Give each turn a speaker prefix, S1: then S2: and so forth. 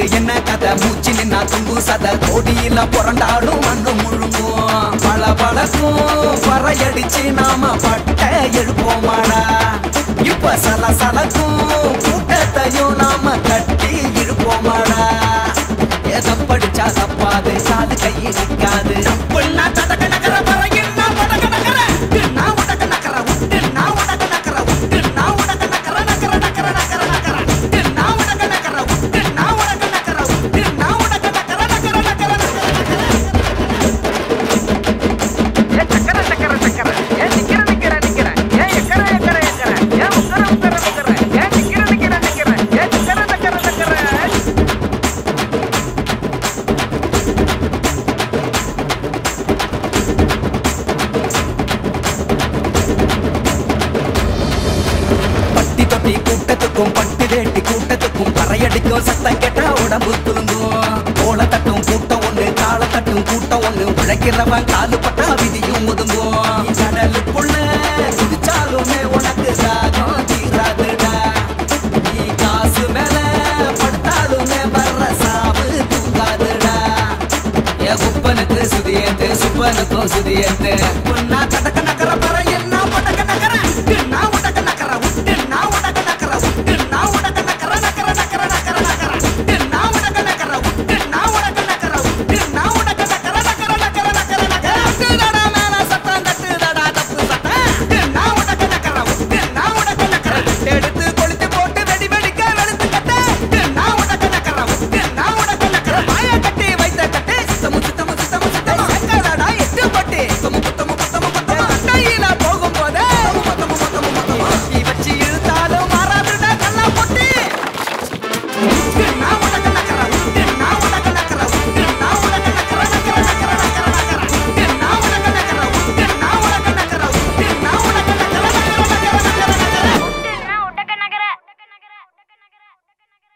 S1: என்ன கதை மூச்சு நின்னா தும்பு சத கோடியில புரண்டாடும் மண்ணு முழுங்கும் பல பழக்கும் பறையடிச்சு நாம பட்ட எழுப்போமாடா இப்ப சல சலக்கும் கூட்டத்தையும் நாம கட்டி இருப்போமாடா எதை படிச்சா தப்பாது காது கை நிற்காது தப்புன்னா தடக்க நகர பறையின்னா படக்க நகர உட்டுன்னா உடக்க நகர உட்டுன்னா உடக்க நகர உட்டுன்னா உடக்க நகர நகர நகர நகர நகர உட்டுன்னா உடக்க நகர உட்டுன்னா உடக்க நகர உட்டுன்னா உடக்க நகர நகர நகர நகர
S2: ஏ சக்கர சக்கர சக்கர ஏ நிக்கிற நிக்கிற நிக்கிற ஏ எக்கர எக்கர எக்கர ஏ உக்கர உக்கர உக்கர ஏ நிக்கிற நிக்கிற நிக்கிற ஏ சக்கர சக்கர சக்கர
S1: பட்டி தொட்டி கூட்டத்துக்கும் பட்டு வேட்டி கூட்டத்துக்கும் பறையடிக்கும் சத்தம் கேட்டா உடம்பு துலுங்கும் கோல தட்டும் கூட்டம் ஒண்ணு கால தட்டும் கூட்டம் ஒண்ணு உழைக்கிறவன் காலு பட்டா விதியும் ஒதுங்கும் நீ கடலுக்குள்ள குதிச்சாலுமே உனக்கு தாகம் தீராதுடா நீ காசு மேல படுத்தாலுமே வர்ற சாவு தூங்காதுடா என் குப்பனுக்கு சுதியேத்து சுப்பனுக்கும் சுதியேத்து பொன்னா கடக்க நகர பறைய